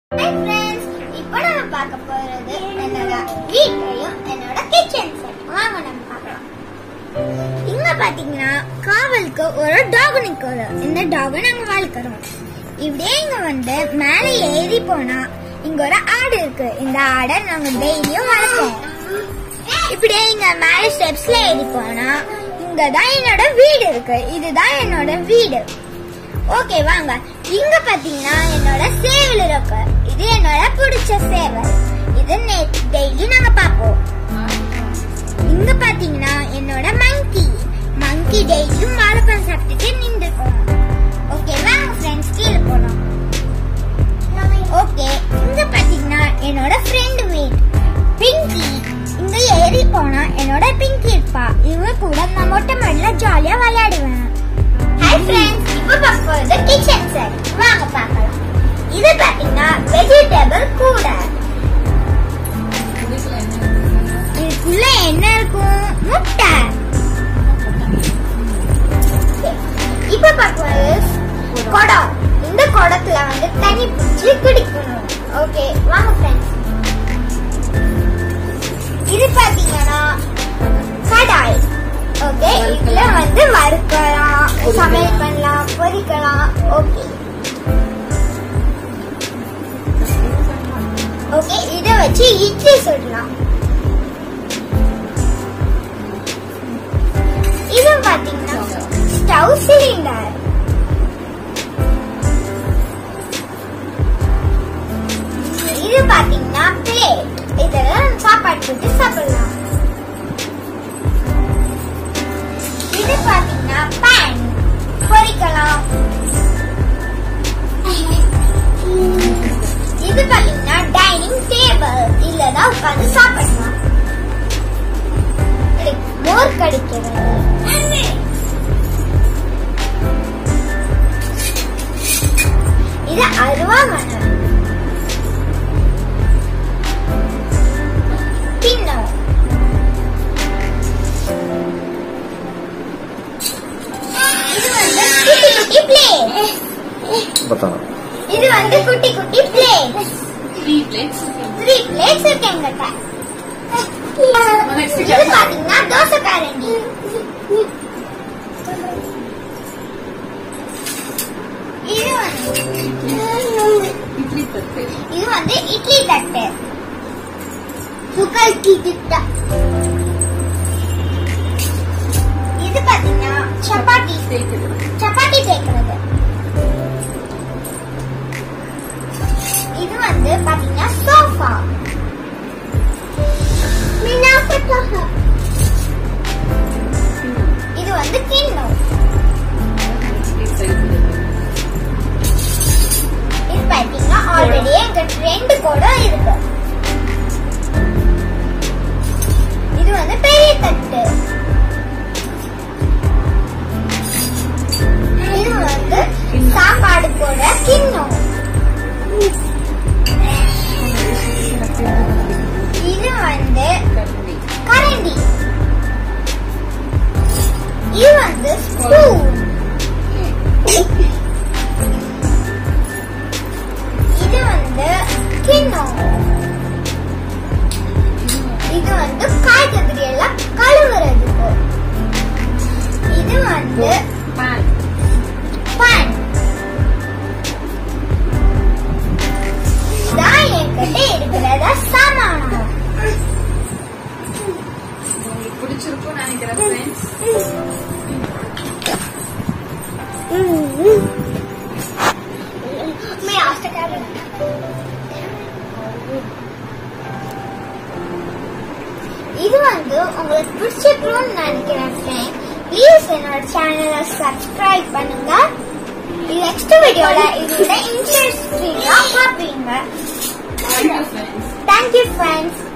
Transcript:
Hi friends, இப்போ நம்ம பார்க்க போறது என்னோட வீட்டையும் என்னோட கிச்சன் செட் வாங்க நம்ம பார்க்கலாம் இங்க பாத்தீங்கன்னா காவலுக்கு ஒரு டாக் நிக்கோம் இந்த டாக நாங்க வளர்க்குறோம் இப்படியே இங்க வந்து மேல ஏறி போனா இங்க ஒரு ஆடு இருக்கு இந்த ஆடை நாங்க டெய்லியும் வளர்ப்போம் இப்படியே இங்க மேல ஸ்டெப்ஸ்ல ஏறி போனா இங்க தான் என்னோட வீடு இருக்கு இதுதான் என்னோட வீடு ஓகே வாங்க இங்க பாத்தீங்கன்னா என்னோட சேவல் இருக்கு இது என்னோட பிடிச்ச சேவல் இது டெய்லி நாங்க பாப்போம் இங்க பாத்தீங்கன்னா என்னோட மங்கி மங்கி டெய்லியும் வாழைப்பழம் சாப்பிட்டுட்டு நின்றுக்கும் ஓகே வாங்க ஃப்ரெண்ட்ஸ் கீழே போலாம் ஓகே இங்க பாத்தீங்கன்னா என்னோட ஃப்ரெண்ட் வீட் பிங்கி இங்க ஏறி போனா என்னோட பிங்கி இருப்பா இவங்க கூட நான் மொட்டை மாடியில ஜாலியா விளையாடுவேன் ஹாய் ஃப்ரெண்ட்ஸ் இப்போ பார்க்க போறது கிச்சன் செட் வாங்க பார்க்கலாம் இது பாத்தீங்கன்னா வெஜிடபிள் கூட இதுக்குள்ள என்ன இருக்கும் முட்டை இப்ப பார்க்குறது குடம் இந்த குடத்துல வந்து தண்ணி பிடிச்சி குடிக்கணும் ஓகே வாங்க ஃப்ரெண்ட்ஸ் இது பாத்தீங்கன்னா கடாய் ஓகே இதுல வந்து வறுக்கலாம் சமையல் பண்ணலாம் பொரிக்கலாம் ஓகே ஓகே இத வச்சு இட்லி சுடலாம் இது பாத்தீங்கன்னா ஸ்டவ் சிலிண்டர் இது பாத்தீங்கன்னா பிளேட் இதுல சாப்பாடு போட்டு சாப்பிடலாம் இது பாத்தீங்கன்னா பேன் பொரிக்கலாம் இது பாத்தீங்கன்னா டைனிங் டேபிள் இல்லதான் உட்கார்ந்து சாப்பிடலாம் இது மோர் கடிக்கிறது இது அருவாமனை கிண்ணம் இது வந்து குட்டி குட்டி பிளேட் बताओ இது வந்து குட்டி குட்டி plate Three plates. Three plates இருக்கு எங்கிட்ட Next இது பாத்தீங்கன்னா தோசை கரண்டி இது வந்து இட்லி தட்டு இது வந்து இட்லி தட்டு சுகர் கிட்ட இது பாத்தீங்கன்னா சப்பாத்தி தேய்க்கிறது சப்பாத்தி தேய்க்கிறது இது வந்து பாத்தீங்கன்னா சோஃபா இது வந்து கிண்ணம் இது பாத்தீங்கன்னா ஆல்ரெடி எங்க ரெண்டு குடம் இருக்கு இது வந்து பெரிய தட்டு இது வந்து சாப்பாடு போட கிண்ணம் இது வந்து கரண்டி இது வந்து ஸ்பூன் இது வந்து கிண்ணம் இது வந்து காய்கறி எல்லாம் கழுவுறதுக்கு இது வந்து பேன் pan இதான் என்கிட்ட இருக்கிறத சாமானம் உங்களுக்கு பிடிச்சிருக்கும் நினைக்கிறேன் ஃப்ரெண்ட்ஸ் मैं आज तक आ இது வந்து உங்களுக்கு பிடிச்சிருக்கும்னு நினைக்கிறேன் ஃப்ரெண்ட் ப்ளீஸ் என்னோட சேனலை சப்ஸ்கிரைப் பண்ணுங்க நெக்ஸ்ட் வீடியோல இதோட இன்ட்ரெஸ்டிங்கா பார்ப்பீங்க ஃப்ரெண்ட்ஸ் தேங்க்யூ ஃப்ரெண்ட்ஸ்